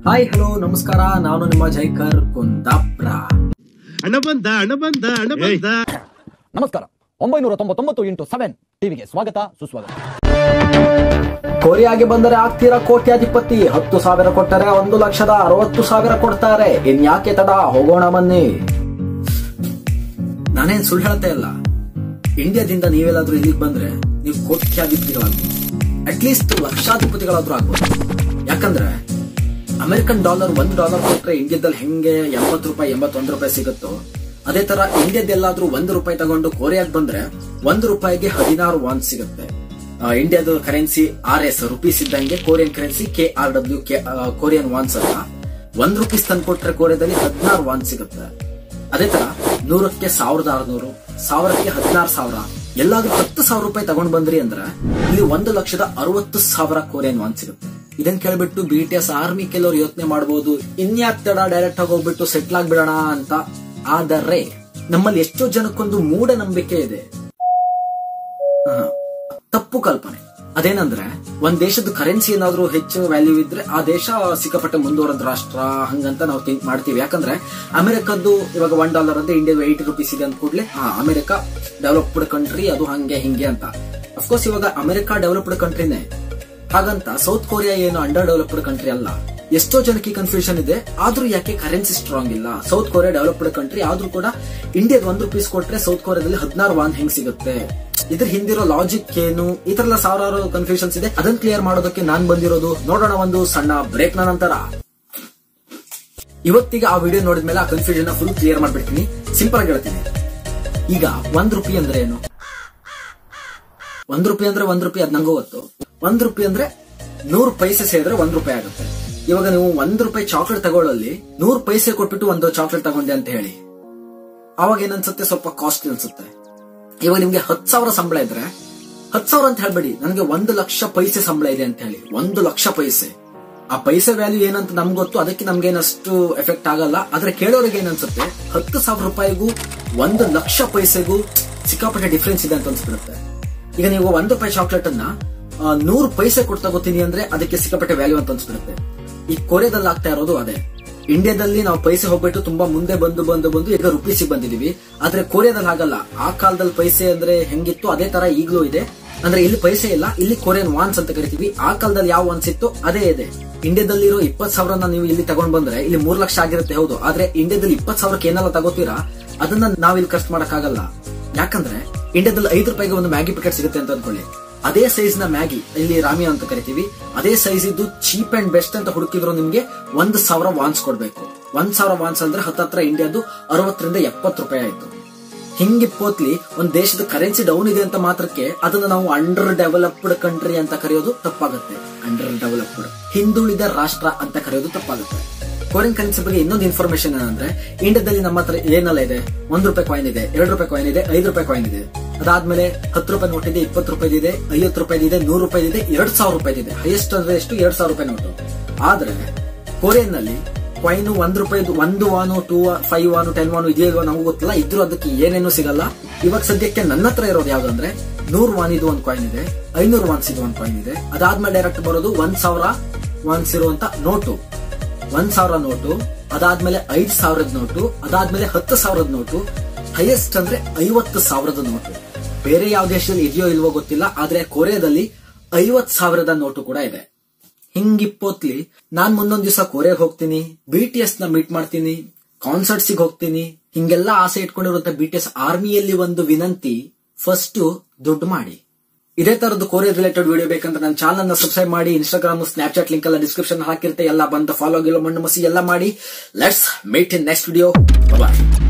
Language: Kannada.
ಹಾಯ್ ಹಲೋ ನಮಸ್ಕಾರ ನಾನು ನಿಮ್ಮ ಜೈಕರ್ ಕುಂದಾಪ್ರ ಹಣ ಬಂದ ಹಣ ಬಂದ ಹಣ ಬಂದ ನಮಸ್ಕಾರ ಒಂಬೈನೂರ ತೊಂಬತ್ತೊಂಬತ್ತು ಇಂಟು ಸೆವೆನ್ ಟಿವಿಗೆ ಸ್ವಾಗತ ಸುಸ್ವಾಗತ ಕೊರಿಯಾಗೆ ಬಂದರೆ ಆಗ್ತೀರಾ ಕೋಟ್ಯಾಧಿಪತಿ ಹತ್ತು ಸಾವಿರ ಕೊಟ್ಟರೆ ಒಂದು ಲಕ್ಷದ ಅರವತ್ತು ಸಾವಿರ ಕೊಡ್ತಾರೆ ಇನ್ಯಾಕೆ ತಡ ಹೋಗೋಣ ಬನ್ನಿ ನಾನೇನ್ ಸುಳ್ಳು ಹೇಳ್ತಾ ಇಲ್ಲ ಇಂಡಿಯಾದಿಂದ ನೀವೆಲ್ಲಾದ್ರೂ ಇಲ್ಲಿಗೆ ಬಂದ್ರೆ ನೀವು ಕೋಟ್ಯಾಧಿಪತಿಗಳಾಗ್ಬೋದು ಅಟ್ಲೀಸ್ಟ್ ಲಕ್ಷಾಧಿಪತಿಗಳಾದ್ರೂ ಆಗ್ಬೋದು ಯಾಕಂದ್ರೆ ಅಮೆರಿಕನ್ ಡಾಲರ್ ಒಂದು ಡಾಲರ್ ಕೊಟ್ರೆ ಇಂಡಿಯಾದಲ್ಲಿ ಹೆಂಗೆ ಎಂಬತ್ತು ರೂಪಾಯಿ ಎಂಬತ್ತೊಂದು ರೂಪಾಯಿ ಸಿಗುತ್ತೋ ಅದೇ ತರ ಇಂಡಿಯಾದೆಲ್ಲಾದ್ರೂ ಒಂದು ರೂಪಾಯಿ ತಗೊಂಡು ಕೊರಿಯಾಗ್ ಬಂದ್ರೆ ಒಂದು ರೂಪಾಯಿಗೆ ಹದಿನಾರು ವಾನ್ ಸಿಗುತ್ತೆ ಆ, ಇಂಡಿಯಾದ ಕರೆನ್ಸಿ ಆರ್ ಎಸ್ ರುಪೀಸ್ ಇದ್ದಂಗೆ Korean currency K R W K Korean wons ಅಲ್ಲ ಒಂದ್ ರುಪೀಸ್ ತಂದು ಕೊಟ್ರೆ ಕೊರಿಯಾದಲ್ಲಿ ಹದಿನಾರು ವಾನ್ ಸಿಗುತ್ತೆ ಅದೇ ತರ ನೂರಕ್ಕೆ ಸಾವಿರದ ಆರ್ನೂರು ಸಾವಿರಕ್ಕೆ ಹದಿನಾರು ಸಾವಿರ ಎಲ್ಲಾದ್ರೂ ಹತ್ತು ಸಾವಿರ ರೂಪಾಯಿ ತಗೊಂಡ್ ಬಂದ್ರಿ ಅಂದ್ರೆ ಇಲ್ಲಿ ಒಂದು ಲಕ್ಷದ ಅರವತ್ತು ಸಾವಿರ ಕೊರಿಯನ್ ವಾನ್ ಸಿಗುತ್ತೆ ಇದನ್ ಕೇಳ್ಬಿಟ್ಟು ಬಿ ಟಿ ಎಸ್ ಆರ್ಮಿ ಕೆಲವರು ಯೋಚನೆ ಮಾಡಬಹುದು ಇನ್ಯಾಕ್ ತಡ ಡೈರೆಕ್ಟ್ ಆಗಿ ಹೋಗ್ಬಿಟ್ಟು ಸೆಟ್ಲ್ ಆಗ್ಬಿಡೋಣ ಅಂತ ಆದರೆ ನಮ್ಮಲ್ಲಿ ಎಷ್ಟೋ ಜನಕ್ಕೊಂದು ಮೂಢನಂಬಿಕೆ ಇದೆ ಆಹಾ. ತಪ್ಪು ಕಲ್ಪನೆ ಅದೇನಂದ್ರೆ ಒಂದ್ ದೇಶದ ಕರೆನ್ಸಿ ಏನಾದ್ರೂ ಹೆಚ್ಚು ವ್ಯಾಲ್ಯೂ ಇದ್ರೆ ಆ ದೇಶ ಸಿಕ್ಕಾಪಟ್ಟೆ ಮುಂದುವರೆದ ರಾಷ್ಟ್ರ ಹಂಗಂತ ನಾವು ಥಿಂಕ್ ಮಾಡ್ತೀವಿ ಯಾಕಂದ್ರೆ ಅಮೆರಿಕದ್ದು ಇವಾಗ ಒನ್ ಡಾಲರ್ ಅಂದ್ರೆ ಇಂಡಿಯಾ ಏಯ್ಟಿ ರುಪೀಸ್ ಇದೆ ಅಂದ ಕೂಡಲೇ ಹಾ ಅಮೆರಿಕ ಡೆವಲಪ್ಡ್ ಕಂಟ್ರಿ ಅದು ಹಂಗೆ ಹಿಂಗೆ ಅಂತ ಅಫ್ಕೋರ್ಸ್ ಇವಾಗ ಅಮೆರಿಕ ಡೆವಲಪ್ಡ್ ಕಂಟ್ರಿನೇ ಹಾಗಂತ ಸೌತ್ ಕೊರಿಯಾ ಏನು ಅಂಡರ್ ಡೆವಲಪ್ಡ್ ಕಂಟ್ರಿ ಅಲ್ಲ ಎಷ್ಟೋ ಜನಕ್ಕೆ ಕನ್ಫ್ಯೂಷನ್ ಇದೆ ಆದ್ರೂ ಯಾಕೆ ಕರೆನ್ಸಿ ಸ್ಟ್ರಾಂಗ್ ಇಲ್ಲ ಸೌತ್ ಕೊರಿಯಾ ಡೆವಲಪ್ಡ್ ಕಂಟ್ರಿ ಆದ್ರೂ ಕೂಡ ಇಂಡಿಯಾದ ಒಂದ್ ರುಪೀಸ್ ಕೊಟ್ರೆ ಸೌತ್ ಕೊರಿಯಾದಲ್ಲಿ ಹದಿನಾರು ವಾನ್ ಹೆಂಗ್ ಸಿಗುತ್ತೆ ಇದ್ರ ಹಿಂದಿರೋ ಲಾಜಿಕ್ ಏನು ಈ ತರ ಎಲ್ಲ ಸಾವಿರಾರು ಕನ್ಫ್ಯೂಷನ್ಸ್ ಇದೆ ಅದನ್ನ ಕ್ಲಿಯರ್ ಮಾಡೋದಕ್ಕೆ ನಾನ್ ಬಂದಿರೋದು ನೋಡೋಣ ಒಂದು ಸಣ್ಣ ಬ್ರೇಕ್ ನ ನಂತರ ಇವತ್ತಿಗೆ ಆ ವಿಡಿಯೋ ನೋಡಿದ್ಮೇಲೆ ಆ ಕನ್ಫ್ಯೂಷನ್ ಫುಲ್ ಕ್ಲಿಯರ್ ಮಾಡ್ಬಿಡ್ತೀನಿ ಸಿಂಪಲ್ ಆಗಿ ಹೇಳ್ತೀನಿ ಈಗ ಒಂದ್ ರೂಪಾಯಿ ಅಂದ್ರೆ ಏನು ಒಂದ್ ರೂಪಾಯಿ ಅಂದ್ರೆ ಒಂದ್ ರೂಪಾಯಿ ಅದ್ ನಂಗೂ ಗೊತ್ತು ಒಂದ್ ರೂಪಾಯಿ ಅಂದ್ರೆ ನೂರ್ ಪೈಸೆ ಸೇರಿದ್ರೆ ಒಂದ್ ರೂಪಾಯಿ ಆಗುತ್ತೆ ಇವಾಗ ನೀವು ಒಂದ್ ರೂಪಾಯಿ ಚಾಕ್ಲೇಟ್ ತಗೊಳ್ಳಲ್ಲಿ ನೂರ್ ಪೈಸೆ ಕೊಟ್ಬಿಟ್ಟು ಒಂದು ಚಾಕ್ಲೇಟ್ ತಗೊಂಡೆ ಅಂತ ಹೇಳಿ ಅವಾಗ ಏನನ್ಸುತ್ತೆ ಸ್ವಲ್ಪ ಕಾಸ್ಟ್ ಅನ್ಸುತ್ತೆ ಇವಾಗ ನಿಮ್ಗೆ ಹತ್ ಸಾವಿರ ಸಂಬಳ ಇದ್ರೆ ಹತ್ ಸಾವಿರ ಅಂತ ಹೇಳ್ಬೇಡಿ ನನಗೆ ಒಂದು ಲಕ್ಷ ಪೈಸೆ ಸಂಬಳ ಇದೆ ಅಂತ ಹೇಳಿ ಒಂದು ಲಕ್ಷ ಪೈಸೆ ಆ ಪೈಸೆ ವ್ಯಾಲ್ಯೂ ಏನಂತ ನಮ್ಗೆ ಗೊತ್ತು ಅದಕ್ಕೆ ನಮ್ಗೇನಷ್ಟು ಎಫೆಕ್ಟ್ ಆಗಲ್ಲ ಆದ್ರೆ ಕೇಳೋರಿಗೆ ಏನನ್ಸುತ್ತೆ ಹತ್ತು ಸಾವಿರ ರೂಪಾಯಿಗೂ ಒಂದು ಲಕ್ಷ ಪೈಸೆಗೂ ಸಿಕ್ಕಾಪಟ್ಟೆ ಡಿಫ್ರೆನ್ಸ್ ಇದೆ ಅಂತ ಅನ್ಸ್ಬಿಡುತ್ತೆ ಈಗ ನೀವು ಒಂದು ರೂಪಾಯಿ ಚಾಕ್ಲೇಟ್ ಅನ್ನ ಆ, ನೂರು ಪೈಸೆ ಕೊಟ್ಟು ತಗೋತೀನಿ ಅಂದ್ರೆ ಅದಕ್ಕೆ ಸಿಕ್ಕಾಪಟ್ಟೆ ವ್ಯಾಲ್ಯೂ ಅಂತ ಅನ್ಸ್ಬಿಡುತ್ತೆ ಈ ಕೊರಿಯಾದಲ್ಲಿ ಆಗ್ತಾ ಇರೋದು ಅದೇ ಇಂಡಿಯಾದಲ್ಲಿ ನಾವು ಪೈಸೆ ಹೋಗ್ಬಿಟ್ಟು ತುಂಬಾ ಮುಂದೆ ಬಂದು ಬಂದು ಬಂದು ಈಗ ರುಪೀಸಿಗೆ ಬಂದಿದೀವಿ ಆದ್ರೆ ಕೊರಿಯಾದಲ್ಲಿ ಹಾಗಲ್ಲ ಆ ಕಾಲದಲ್ಲಿ ಪೈಸೆ ಅಂದ್ರೆ ಹೆಂಗಿತ್ತು ಅದೇ ತರ ಈಗಲೂ ಇದೆ ಅಂದ್ರೆ ಇಲ್ಲಿ ಪೈಸೆ ಇಲ್ಲ ಇಲ್ಲಿ ಕೊರಿಯನ್ ವಾನ್ಸ್ ಅಂತ ಕರಿತೀವಿ ಆ ಕಾಲದಲ್ಲಿ ಯಾವ ವಾನ್ಸ್ ಇತ್ತು ಅದೇ ಇದೆ ಇಂಡಿಯಾದಲ್ಲಿರೋ ಇಪ್ಪತ್ ಸಾವಿರನ ನೀವು ಇಲ್ಲಿ ತಗೊಂಡ್ ಬಂದ್ರೆ ಇಲ್ಲಿ ಮೂರ್ ಲಕ್ಷ ಆಗಿರುತ್ತೆ ಹೌದು ಆದ್ರೆ ಇಂಡಿಯಾದಲ್ಲಿ ಇಪ್ಪತ್ ಸಾವಿರಕ್ಕೆ ಏನೆಲ್ಲ ತಗೋತೀರಾ ಅದನ್ನ ನಾವ್ ಇಲ್ಲಿ ಖರ್ಚು ಮಾಡಕ್ಕಾಗಲ್ಲ ಯಾಕಂದ್ರೆ ಇಂಡಿಯಾದಲ್ಲಿ ಐದು ರೂಪಾಯಿಗೆ ಒಂದು ಮ್ಯಾಗಿ ಪ್ಯಾಕೆಟ್ ಸಿಗುತ್ತೆ ಅಂತ ಅನ್ಕೊಳ್ಳಿ ಅದೇ ಸೈಜ್ ನ ಮ್ಯಾಗಿ ಇಲ್ಲಿ ರಾಮಿಯಾ ಅಂತ ಕರಿತೀವಿ ಅದೇ ಸೈಜ್ ಇದ್ದು ಚೀಪ್ ಅಂಡ್ ಬೆಸ್ಟ್ ಅಂತ ಹುಡುಕಿದ್ರು ನಿಮ್ಗೆ ಒಂದ್ ಸಾವಿರ ವಾನ್ಸ್ ಕೊಡ್ಬೇಕು ಒಂದ್ ಸಾವಿರ ವಾನ್ಸ್ ಅಂದ್ರೆ ಹತ್ತತ್ರ ಇಂಡಿಯಾದು ಅರವತ್ತರಿಂದ ಎಪ್ಪತ್ತು ರೂಪಾಯಿ ಆಯ್ತು ಹಿಂಗಿಪ್ಪೋತ್ಲಿ ಒಂದ್ ದೇಶದ ಕರೆನ್ಸಿ ಡೌನ್ ಇದೆ ಅಂತ ಮಾತ್ರಕ್ಕೆ ಅದನ್ನ ನಾವು ಅಂಡರ್ ಡೆವಲಪ್ಡ್ ಕಂಟ್ರಿ ಅಂತ ಕರೆಯೋದು ತಪ್ಪಾಗುತ್ತೆ ಅಂಡರ್ ಡೆವಲಪ್ಡ್ ಹಿಂದುಳಿದ ರಾಷ್ಟ್ರ ಅಂತ ಕರೆಯೋದು ತಪ್ಪಾಗುತ್ತೆ ಕೊರಿಯನ್ ಕರೆನ್ಸಿ ಬಗ್ಗೆ ಇನ್ನೊಂದು ಇನ್ಫಾರ್ಮೇಶನ್ ಏನಂದ್ರೆ ಇಂಡಿಯಾದಲ್ಲಿ ನಮ್ಮ ಹತ್ರ ಏನೆಲ್ಲ ಇದೆ ಒಂದ್ ರೂಪಾಯಿ ಕಾಯಿನ್ ಇದೆ ಎರಡು ರೂಪಾಯಿ ಕಾಯಿನ್ ಇದೆ ಐದು ರೂಪಾಯಿ ಕಾಯಿನ್ ಇದೆ ಅದಾದ್ಮೇಲೆ ಹತ್ತು ರೂಪಾಯಿ ನೋಟ್ ಇದೆ ಇಪ್ಪತ್ತು ರೂಪಾಯಿ ಇದೆ ಐವತ್ತು ರೂಪಾಯಿ ಇದೆ ನೂರು ರೂಪಾಯಿ ಇದೆ ಎರಡ್ ಸಾವಿರ ರೂಪಾಯಿ ಇದೆ ಹೈಯೆಸ್ಟ್ ಅಂದ್ರೆ ಎಷ್ಟು ಎರಡ್ ಸಾವಿರ ರೂಪಾಯಿ ನೋಟು ಆದ್ರೆ ಕೊರಿಯನ್ ನಲ್ಲಿ ಕಾಯಿನ್ ಒಂದ್ ರೂಪಾಯಿ ಒಂದು won two five won ten won ಇದೆಯಲ್ವಾ ನಮಗೂ ಗೊತ್ತಿಲ್ಲ ಇದ್ರೂ ಅದಕ್ಕೆ ಏನೇನು ಸಿಗಲ್ಲ ಇವಾಗ ಸದ್ಯಕ್ಕೆ ನನ್ನ ಹತ್ರ ಇರೋದು ಯಾವ್ದಂದ್ರೆ ನೂರ್ ವಾನ್ ಇದು ಒಂದ್ ಕಾಯಿನ್ ಇದೆ ಐನೂರು ವಾನ್ಸ್ ಇದು ಒಂದ್ ಕಾಯಿನ್ ಇದೆ ಅದಾದ್ಮೇಲೆ ಡೈರೆಕ್ಟ್ ಬರೋದು ಒಂದ್ ಸಾವಿರ ವಾನ್ಸ್ ಇರುವಂತ ನೋಟು ಒಂದ್ ಸಾವಿರ ನೋಟು ಅದಾದ್ಮೇಲೆ ಐದ್ ಸಾವಿರದ ನೋಟು ಅದಾದ್ಮೇಲೆ ಹತ್ತು ಸಾವಿರದ ನೋಟು ಹೈಯೆಸ್ಟ್ ಅಂದ್ರೆ ಐವತ್ತು ಸಾವಿರದ ನೋಟು ಬೇರೆ ಯಾವ ದೇಶದಲ್ಲಿ ಇದೆಯೋ ಇಲ್ವೋ ಗೊತ್ತಿಲ್ಲ ಆದ್ರೆ ಕೊರಿಯಾದಲ್ಲಿ ಐವತ್ ಸಾವಿರದ ನೋಟು ಕೂಡ ಇದೆ ಹಿಂಗಿಪ್ಪೋತ್ಲಿ ನಾನ್ ಮುಂದೊಂದ್ ದಿವಸ ಕೊರಿಯಾಗ್ ಹೋಗ್ತೀನಿ ಬಿ ಟಿ ಎಸ್ ನ ಮೀಟ್ ಮಾಡ್ತೀನಿ ಕಾನ್ಸರ್ಟ್ಸ್ ಹೋಗ್ತೀನಿ ಹಿಂಗೆಲ್ಲ ಆಸೆ ಇಟ್ಕೊಂಡಿರುವಂತ ಬಿ ಟಿ ಎಸ್ ಆರ್ಮಿಯಲ್ಲಿ ಒಂದು ವಿನಂತಿ ಫಸ್ಟ್ ದುಡ್ಡು ಮಾಡಿ ಇದೇ ತರದ್ದು ಕೊರಿಯರ್ ರಿಲೇಟೆಡ್ ವಿಡಿಯೋ ಬೇಕಂತ ನನ್ನ ಚಾನಲ್ ನ ಸಬ್ಸ್ಕ್ರೈಬ್ ಮಾಡಿ ಇನ್ಸ್ಟಾಗ್ರಾಮ್ ಸ್ನಾಪ್ಚಾಟ್ ಲಿಂಕ್ ಎಲ್ಲ ಡಿಸ್ಕ್ರಿಪ್ಷನ್ ಹಾಕಿರುತ್ತೆ ಎಲ್ಲ ಬಂದ ಫಾಲೋ ಗಿಲೋ ಮಣ್ಣು ಮಸಿ ಎಲ್ಲ ಮಾಡಿ let's meet in next video bye